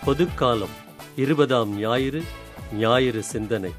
பொதுக்காலம் இருபதாம் ஞாயிறு ஞாயிறு சிந்தனை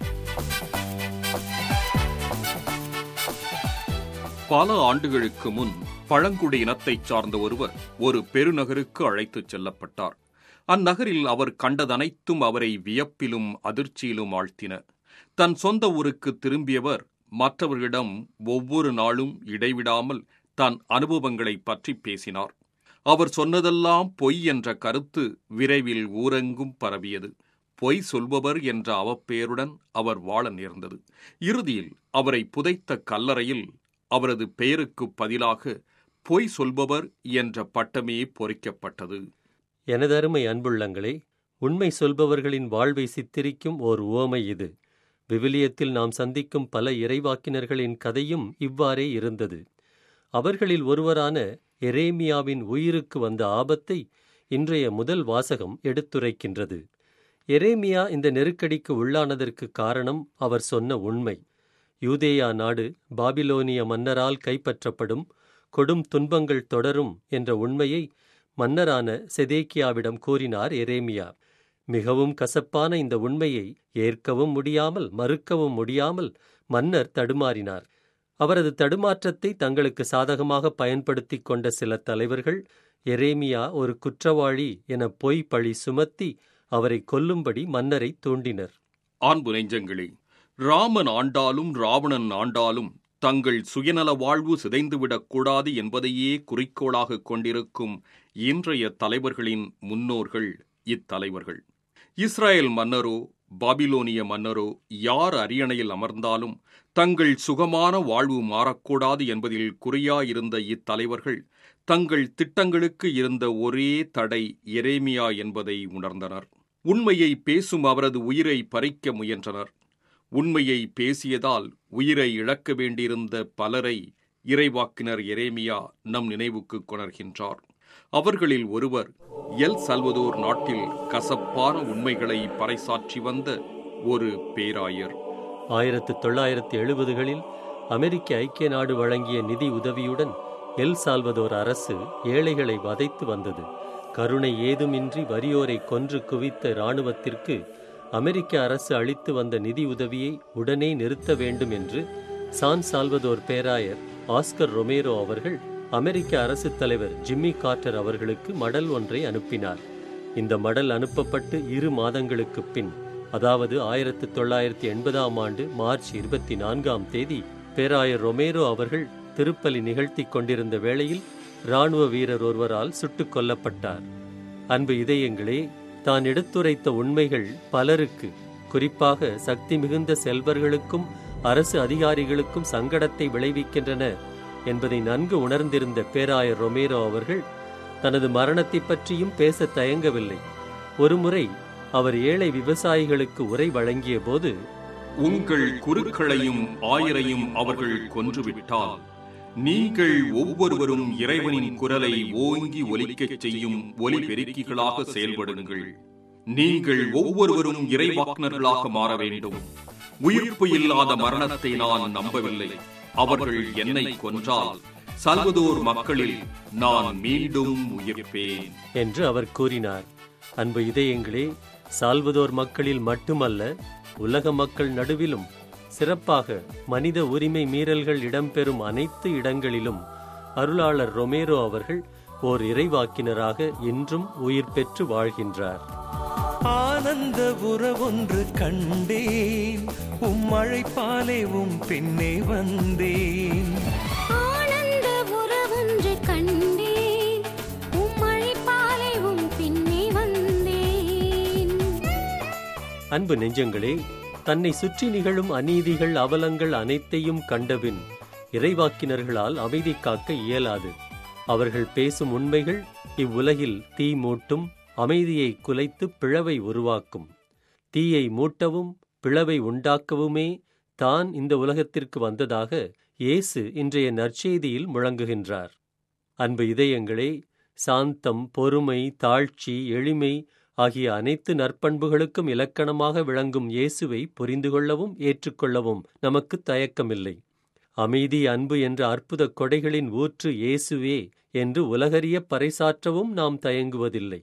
பல ஆண்டுகளுக்கு முன் பழங்குடி இனத்தைச் சார்ந்த ஒருவர் ஒரு பெருநகருக்கு அழைத்துச் செல்லப்பட்டார் அந்நகரில் அவர் கண்டதனைத்தும் அவரை வியப்பிலும் அதிர்ச்சியிலும் ஆழ்த்தின தன் சொந்த ஊருக்கு திரும்பியவர் மற்றவர்களிடம் ஒவ்வொரு நாளும் இடைவிடாமல் தன் அனுபவங்களைப் பற்றி பேசினார் அவர் சொன்னதெல்லாம் பொய் என்ற கருத்து விரைவில் ஊரெங்கும் பரவியது பொய் சொல்பவர் என்ற அவப்பெயருடன் அவர் வாழ நேர்ந்தது இறுதியில் அவரை புதைத்த கல்லறையில் அவரது பெயருக்குப் பதிலாக பொய் சொல்பவர் என்ற பட்டமே பொறிக்கப்பட்டது எனதருமை அன்புள்ளங்களே உண்மை சொல்பவர்களின் வாழ்வை சித்தரிக்கும் ஓர் உவமை இது விவிலியத்தில் நாம் சந்திக்கும் பல இறைவாக்கினர்களின் கதையும் இவ்வாறே இருந்தது அவர்களில் ஒருவரான எரேமியாவின் உயிருக்கு வந்த ஆபத்தை இன்றைய முதல் வாசகம் எடுத்துரைக்கின்றது எரேமியா இந்த நெருக்கடிக்கு உள்ளானதற்கு காரணம் அவர் சொன்ன உண்மை யூதேயா நாடு பாபிலோனிய மன்னரால் கைப்பற்றப்படும் கொடும் துன்பங்கள் தொடரும் என்ற உண்மையை மன்னரான செதேக்கியாவிடம் கூறினார் எரேமியா மிகவும் கசப்பான இந்த உண்மையை ஏற்கவும் முடியாமல் மறுக்கவும் முடியாமல் மன்னர் தடுமாறினார் அவரது தடுமாற்றத்தை தங்களுக்கு சாதகமாக பயன்படுத்திக் கொண்ட சில தலைவர்கள் எரேமியா ஒரு குற்றவாளி என பொய் பழி சுமத்தி அவரை கொல்லும்படி மன்னரை தூண்டினர் ஆண்பு நெஞ்சங்களே ராமன் ஆண்டாலும் ராவணன் ஆண்டாலும் தங்கள் சுயநல வாழ்வு சிதைந்துவிடக் கூடாது என்பதையே குறிக்கோளாகக் கொண்டிருக்கும் இன்றைய தலைவர்களின் முன்னோர்கள் இத்தலைவர்கள் இஸ்ரேல் மன்னரோ பாபிலோனிய மன்னரோ யார் அரியணையில் அமர்ந்தாலும் தங்கள் சுகமான வாழ்வு மாறக்கூடாது என்பதில் குறியாயிருந்த இத்தலைவர்கள் தங்கள் திட்டங்களுக்கு இருந்த ஒரே தடை எரேமியா என்பதை உணர்ந்தனர் உண்மையை பேசும் அவரது உயிரை பறிக்க முயன்றனர் உண்மையை பேசியதால் உயிரை இழக்க வேண்டியிருந்த பலரை இறைவாக்கினர் எரேமியா நம் நினைவுக்கு கொணர்கின்றார் அவர்களில் ஒருவர் எல் சல்வதோர் நாட்டில் கசப்பான உண்மைகளை பறைசாற்றி வந்த ஒரு பேராயர் ஆயிரத்து தொள்ளாயிரத்து எழுபதுகளில் அமெரிக்க ஐக்கிய நாடு வழங்கிய நிதி உதவியுடன் எல் சால்வதோர் அரசு ஏழைகளை வதைத்து வந்தது கருணை ஏதுமின்றி வறியோரை கொன்று குவித்த இராணுவத்திற்கு அமெரிக்க அரசு அளித்து வந்த நிதி உதவியை உடனே நிறுத்த வேண்டும் என்று சான் சால்வதோர் பேராயர் ஆஸ்கர் ரொமேரோ அவர்கள் அமெரிக்க அரசு தலைவர் ஜிம்மி கார்ட்டர் அவர்களுக்கு மடல் ஒன்றை அனுப்பினார் இந்த மடல் அனுப்பப்பட்டு இரு மாதங்களுக்குப் பின் அதாவது ஆயிரத்து தொள்ளாயிரத்தி எண்பதாம் ஆண்டு மார்ச் இருபத்தி நான்காம் தேதி பேராயர் ரொமேரோ அவர்கள் திருப்பலி நிகழ்த்தி கொண்டிருந்த வேளையில் இராணுவ வீரர் ஒருவரால் சுட்டுக் கொல்லப்பட்டார் அன்பு இதயங்களே தான் எடுத்துரைத்த உண்மைகள் பலருக்கு குறிப்பாக சக்தி மிகுந்த செல்வர்களுக்கும் அரசு அதிகாரிகளுக்கும் சங்கடத்தை விளைவிக்கின்றன என்பதை நன்கு உணர்ந்திருந்த பேராயர் ரொமேரோ அவர்கள் தனது மரணத்தை பற்றியும் பேச தயங்கவில்லை ஒருமுறை அவர் ஏழை விவசாயிகளுக்கு உரை வழங்கிய போது உங்கள் குருக்களையும் ஆயரையும் அவர்கள் கொன்றுவிட்டால் நீங்கள் ஒவ்வொருவரும் இறைவனின் குரலை ஓங்கி ஒலிக்கச் செய்யும் ஒலி பெருக்கிகளாக செயல்படுங்கள் நீங்கள் ஒவ்வொருவரும் இறைவாக்குனர்களாக மாற வேண்டும் உயிர்ப்பு இல்லாத மரணத்தை நான் நம்பவில்லை அவர்கள் என்னை கொன்றால் சல்வதோர் மக்களில் நான் மீண்டும் உயிர்ப்பேன் என்று அவர் கூறினார் அன்பு இதயங்களே சால்வதோர் மக்களில் மட்டுமல்ல உலக மக்கள் நடுவிலும் சிறப்பாக மனித உரிமை மீறல்கள் இடம்பெறும் அனைத்து இடங்களிலும் அருளாளர் ரொமேரோ அவர்கள் ஓர் இறைவாக்கினராக இன்றும் உயிர் பெற்று வாழ்கின்றார் ஆனந்த உறவொன்று கண்டேன் உம் அழைப்பாலே உம் பின்னே வந்தேன் ஆனந்த உறவொன்று கண்டேன் உம் அழைப்பாலே உம் பின்னே வந்தேன் அன்பு நெஞ்சங்களே தன்னை சுற்றி நிகழும் அநீதிகள் அவலங்கள் அனைத்தையும் கண்டபின் இறைவாக்கினர்களால் அமைதி காக்க இயலாது அவர்கள் பேசும் உண்மைகள் இவ்வுலகில் தீ மூட்டும் அமைதியை குலைத்து பிளவை உருவாக்கும் தீயை மூட்டவும் பிளவை உண்டாக்கவுமே தான் இந்த உலகத்திற்கு வந்ததாக இயேசு இன்றைய நற்செய்தியில் முழங்குகின்றார் அன்பு இதயங்களே சாந்தம் பொறுமை தாழ்ச்சி எளிமை ஆகிய அனைத்து நற்பண்புகளுக்கும் இலக்கணமாக விளங்கும் இயேசுவை புரிந்து கொள்ளவும் ஏற்றுக்கொள்ளவும் நமக்கு தயக்கமில்லை அமைதி அன்பு என்ற அற்புத கொடைகளின் ஊற்று இயேசுவே என்று உலகறிய பறைசாற்றவும் நாம் தயங்குவதில்லை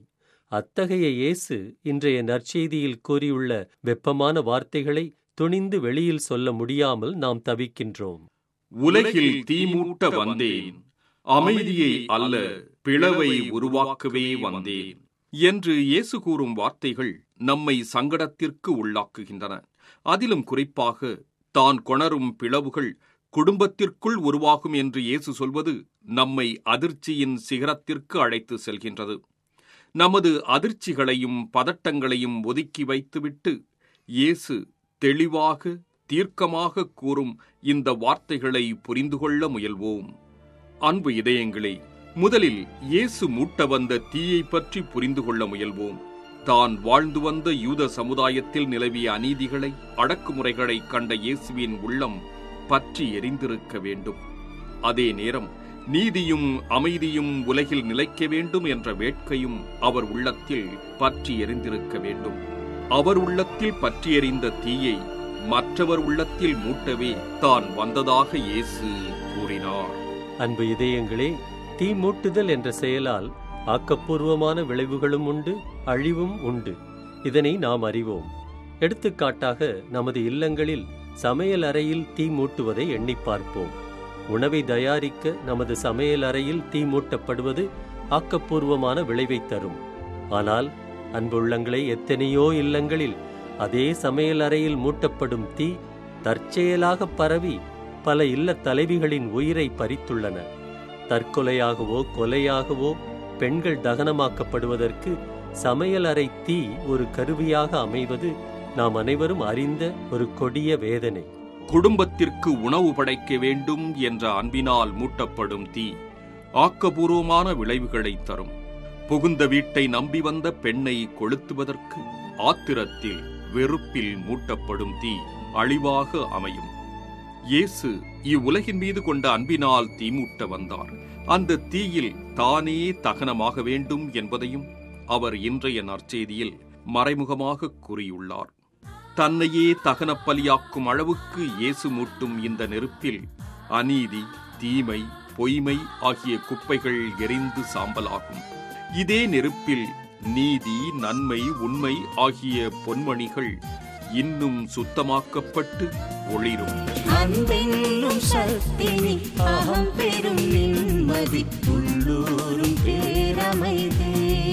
அத்தகைய இயேசு இன்றைய நற்செய்தியில் கூறியுள்ள வெப்பமான வார்த்தைகளை துணிந்து வெளியில் சொல்ல முடியாமல் நாம் தவிக்கின்றோம் உலகில் தீமூட்ட வந்தேன் அமைதியை அல்ல பிளவை உருவாக்கவே வந்தேன் என்று இயேசு கூறும் வார்த்தைகள் நம்மை சங்கடத்திற்கு உள்ளாக்குகின்றன அதிலும் குறிப்பாக தான் கொணரும் பிளவுகள் குடும்பத்திற்குள் உருவாகும் என்று இயேசு சொல்வது நம்மை அதிர்ச்சியின் சிகரத்திற்கு அழைத்து செல்கின்றது நமது அதிர்ச்சிகளையும் பதட்டங்களையும் ஒதுக்கி வைத்துவிட்டு இயேசு தெளிவாக தீர்க்கமாக கூறும் இந்த வார்த்தைகளை புரிந்து கொள்ள முயல்வோம் அன்பு இதயங்களே முதலில் இயேசு மூட்ட வந்த தீயை பற்றி புரிந்து கொள்ள முயல்வோம் தான் வாழ்ந்து வந்த யூத சமுதாயத்தில் நிலவிய அநீதிகளை அடக்குமுறைகளை கண்ட இயேசுவின் உள்ளம் பற்றி எரிந்திருக்க வேண்டும் அதே நேரம் நீதியும் அமைதியும் உலகில் நிலைக்க வேண்டும் என்ற வேட்கையும் அவர் உள்ளத்தில் பற்றி எரிந்திருக்க வேண்டும் அவர் உள்ளத்தில் பற்றி எறிந்த தீயை மற்றவர் உள்ளத்தில் மூட்டவே தான் வந்ததாக இயேசு கூறினார் அன்பு இதயங்களே தீ மூட்டுதல் என்ற செயலால் ஆக்கப்பூர்வமான விளைவுகளும் உண்டு அழிவும் உண்டு இதனை நாம் அறிவோம் எடுத்துக்காட்டாக நமது இல்லங்களில் சமையல் அறையில் தீ மூட்டுவதை எண்ணிப் பார்ப்போம் உணவை தயாரிக்க நமது சமையல் அறையில் தீ மூட்டப்படுவது ஆக்கப்பூர்வமான விளைவை தரும் ஆனால் அன்புள்ளங்களே எத்தனையோ இல்லங்களில் அதே சமையல் அறையில் மூட்டப்படும் தீ தற்செயலாக பரவி பல இல்லத் தலைவிகளின் உயிரை பறித்துள்ளன தற்கொலையாகவோ கொலையாகவோ பெண்கள் தகனமாக்கப்படுவதற்கு சமையலறை தீ ஒரு கருவியாக அமைவது நாம் அனைவரும் அறிந்த ஒரு கொடிய வேதனை குடும்பத்திற்கு உணவு படைக்க வேண்டும் என்ற அன்பினால் மூட்டப்படும் தீ ஆக்கபூர்வமான விளைவுகளை தரும் புகுந்த வீட்டை நம்பி வந்த பெண்ணை கொளுத்துவதற்கு ஆத்திரத்தில் வெறுப்பில் மூட்டப்படும் தீ அழிவாக அமையும் இயேசு இவ்வுலகின் மீது கொண்ட அன்பினால் தீமூட்ட வந்தார் அந்த தீயில் தானே தகனமாக வேண்டும் என்பதையும் அவர் இன்றைய நற்செய்தியில் மறைமுகமாக கூறியுள்ளார் தன்னையே தகனப் பலியாக்கும் அளவுக்கு இயேசு மூட்டும் இந்த நெருப்பில் அநீதி தீமை பொய்மை ஆகிய குப்பைகள் எரிந்து சாம்பலாகும் இதே நெருப்பில் நீதி நன்மை உண்மை ஆகிய பொன்மணிகள் இன்னும் சுத்தமாக்கப்பட்டு ஒளிரும் அன்பென்னும் சக்தினி அகம் பெரும் நிம்மதி உள்ளூரும் பேரமைதே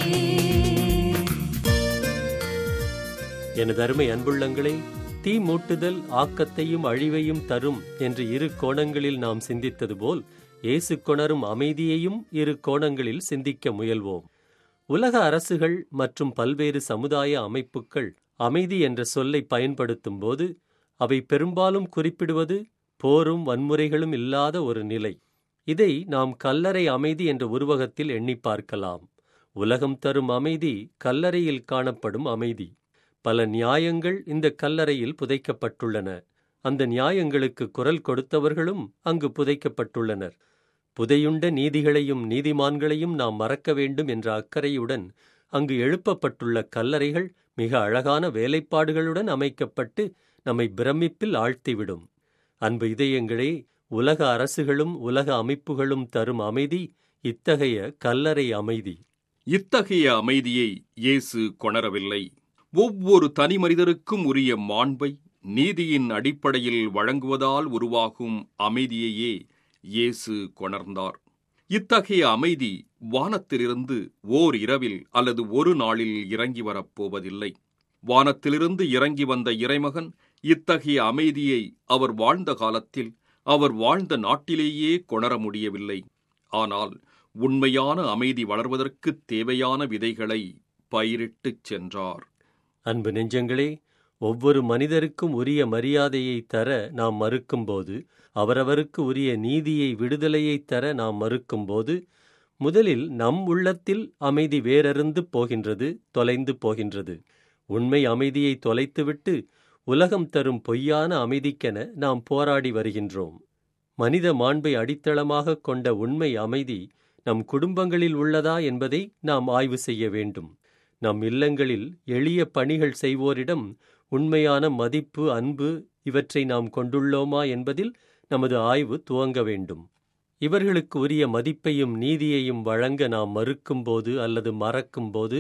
எனது அருமை அன்புள்ளங்களே தீ மூட்டுதல் ஆக்கத்தையும் அழிவையும் தரும் என்று இரு கோணங்களில் நாம் சிந்தித்தது போல் இயேசு கொணரும் அமைதியையும் இரு கோணங்களில் சிந்திக்க முயல்வோம் உலக அரசுகள் மற்றும் பல்வேறு சமுதாய அமைப்புகள் அமைதி என்ற சொல்லை பயன்படுத்தும் போது அவை பெரும்பாலும் குறிப்பிடுவது போரும் வன்முறைகளும் இல்லாத ஒரு நிலை இதை நாம் கல்லறை அமைதி என்ற உருவகத்தில் எண்ணி பார்க்கலாம் உலகம் தரும் அமைதி கல்லறையில் காணப்படும் அமைதி பல நியாயங்கள் இந்த கல்லறையில் புதைக்கப்பட்டுள்ளன அந்த நியாயங்களுக்கு குரல் கொடுத்தவர்களும் அங்கு புதைக்கப்பட்டுள்ளனர் புதையுண்ட நீதிகளையும் நீதிமான்களையும் நாம் மறக்க வேண்டும் என்ற அக்கறையுடன் அங்கு எழுப்பப்பட்டுள்ள கல்லறைகள் மிக அழகான வேலைப்பாடுகளுடன் அமைக்கப்பட்டு நம்மை பிரமிப்பில் ஆழ்த்திவிடும் அன்பு இதயங்களே உலக அரசுகளும் உலக அமைப்புகளும் தரும் அமைதி இத்தகைய கல்லறை அமைதி இத்தகைய அமைதியை இயேசு கொணரவில்லை ஒவ்வொரு தனி மனிதருக்கும் உரிய மாண்பை நீதியின் அடிப்படையில் வழங்குவதால் உருவாகும் அமைதியையே இயேசு கொணர்ந்தார் இத்தகைய அமைதி வானத்திலிருந்து ஓர் இரவில் அல்லது ஒரு நாளில் இறங்கி வரப்போவதில்லை வானத்திலிருந்து இறங்கி வந்த இறைமகன் இத்தகைய அமைதியை அவர் வாழ்ந்த காலத்தில் அவர் வாழ்ந்த நாட்டிலேயே கொணர முடியவில்லை ஆனால் உண்மையான அமைதி வளர்வதற்கு தேவையான விதைகளை பயிரிட்டுச் சென்றார் அன்பு நெஞ்சங்களே ஒவ்வொரு மனிதருக்கும் உரிய மரியாதையை தர நாம் மறுக்கும்போது அவரவருக்கு உரிய நீதியை விடுதலையை தர நாம் மறுக்கும்போது முதலில் நம் உள்ளத்தில் அமைதி வேரருந்து போகின்றது தொலைந்து போகின்றது உண்மை அமைதியை தொலைத்துவிட்டு உலகம் தரும் பொய்யான அமைதிக்கென நாம் போராடி வருகின்றோம் மனித மாண்பை அடித்தளமாக கொண்ட உண்மை அமைதி நம் குடும்பங்களில் உள்ளதா என்பதை நாம் ஆய்வு செய்ய வேண்டும் நம் இல்லங்களில் எளிய பணிகள் செய்வோரிடம் உண்மையான மதிப்பு அன்பு இவற்றை நாம் கொண்டுள்ளோமா என்பதில் நமது ஆய்வு துவங்க வேண்டும் இவர்களுக்கு உரிய மதிப்பையும் நீதியையும் வழங்க நாம் மறுக்கும்போது அல்லது மறக்கும்போது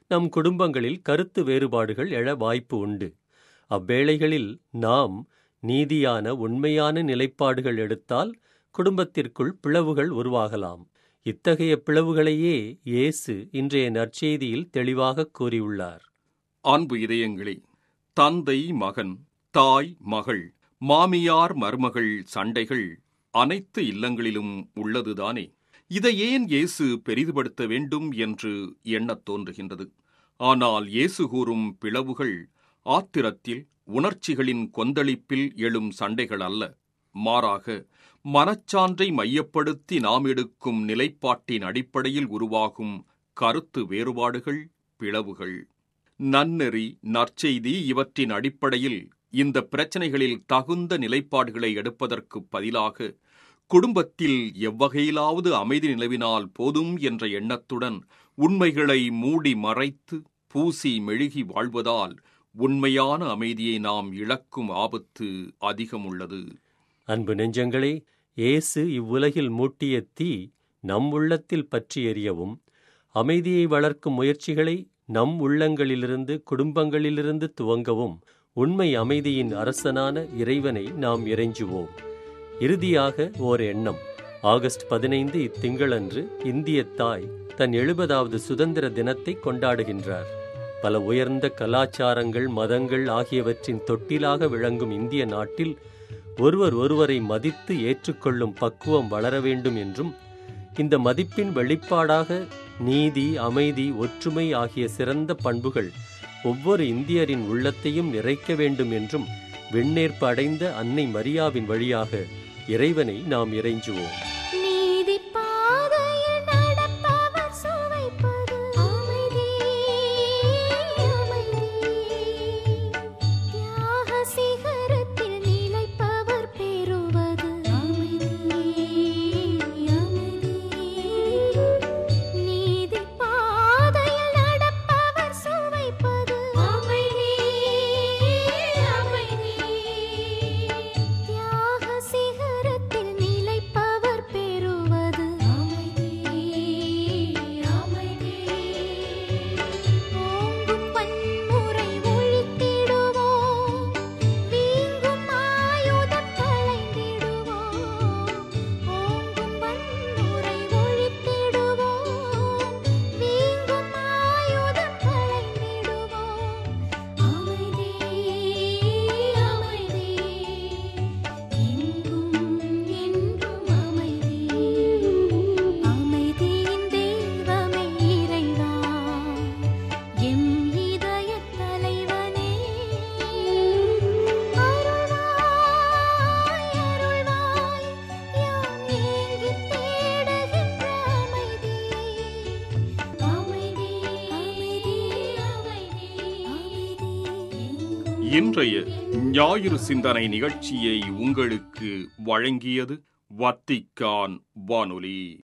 நம் குடும்பங்களில் கருத்து வேறுபாடுகள் எழ வாய்ப்பு உண்டு அவ்வேளைகளில் நாம் நீதியான உண்மையான நிலைப்பாடுகள் எடுத்தால் குடும்பத்திற்குள் பிளவுகள் உருவாகலாம் இத்தகைய பிளவுகளையே இயேசு இன்றைய நற்செய்தியில் தெளிவாக கூறியுள்ளார் அன்பு இதயங்களே தந்தை மகன் தாய் மகள் மாமியார் மருமகள் சண்டைகள் அனைத்து இல்லங்களிலும் உள்ளதுதானே இதை ஏன் இயேசு பெரிதுபடுத்த வேண்டும் என்று எண்ணத் தோன்றுகின்றது ஆனால் இயேசு கூறும் பிளவுகள் ஆத்திரத்தில் உணர்ச்சிகளின் கொந்தளிப்பில் எழும் சண்டைகள் அல்ல மாறாக மனச்சான்றை மையப்படுத்தி நாம் எடுக்கும் நிலைப்பாட்டின் அடிப்படையில் உருவாகும் கருத்து வேறுபாடுகள் பிளவுகள் நன்னெறி நற்செய்தி இவற்றின் அடிப்படையில் இந்த பிரச்சனைகளில் தகுந்த நிலைப்பாடுகளை எடுப்பதற்கு பதிலாக குடும்பத்தில் எவ்வகையிலாவது அமைதி நிலவினால் போதும் என்ற எண்ணத்துடன் உண்மைகளை மூடி மறைத்து பூசி மெழுகி வாழ்வதால் உண்மையான அமைதியை நாம் இழக்கும் ஆபத்து அதிகம் உள்ளது அன்பு நெஞ்சங்களே இயேசு இவ்வுலகில் மூட்டிய தீ நம் உள்ளத்தில் பற்றி எரியவும் அமைதியை வளர்க்கும் முயற்சிகளை நம் உள்ளங்களிலிருந்து குடும்பங்களிலிருந்து துவங்கவும் உண்மை அமைதியின் அரசனான இறைவனை நாம் இறைஞ்சுவோம் இறுதியாக ஓர் எண்ணம் ஆகஸ்ட் பதினைந்து இத்திங்களன்று இந்திய தாய் தன் எழுபதாவது சுதந்திர தினத்தை கொண்டாடுகின்றார் பல உயர்ந்த கலாச்சாரங்கள் மதங்கள் ஆகியவற்றின் தொட்டிலாக விளங்கும் இந்திய நாட்டில் ஒருவர் ஒருவரை மதித்து ஏற்றுக்கொள்ளும் பக்குவம் வளர வேண்டும் என்றும் இந்த மதிப்பின் வெளிப்பாடாக நீதி அமைதி ஒற்றுமை ஆகிய சிறந்த பண்புகள் ஒவ்வொரு இந்தியரின் உள்ளத்தையும் நிறைக்க வேண்டும் என்றும் விண்ணேற்பு அடைந்த அன்னை மரியாவின் வழியாக இறைவனை நாம் இறைஞ்சுவோம் நீதி பாதையில் நடப்பவர் சுவைப்பது அமைதி அமைதி தியாக சிகரத்தில் நிலைப்பவர் பெறுவது அமைதி அமைதி நீதி பாதையில் நடப்பவர் சுவைப்பது அமைதி அமைதி தியாக சிகரத்தில் நிலைப்பவர் பெறுவது அமைதி அமைதி ஓங்கும் வன்முறை ஒழித்திடுவோம் வீங்கும் ஆயுதம் களைந்திடுவோம் ஓங்கும் வன்முறை ஒழித்திடுவோம் வீங்கும் ஆயுதம் களைந்திடுவோம் அமைதி அமைதி எங்கும் என்றும் அமைதி அமைதியின் தெய்வமே இறைவா எம் இதயத் தலைவனே அருள்வாய் அருள்வாய் யாம் ஏங்கித் தேடுகின்ற அமைதி அமைதி அமைதி அமைதி அமைதி எங்கும் இன்றைய ஞாயிறு சிந்தனை நிகழ்ச்சியை உங்களுக்கு வழங்கியது வத்திக்கான் வானொலி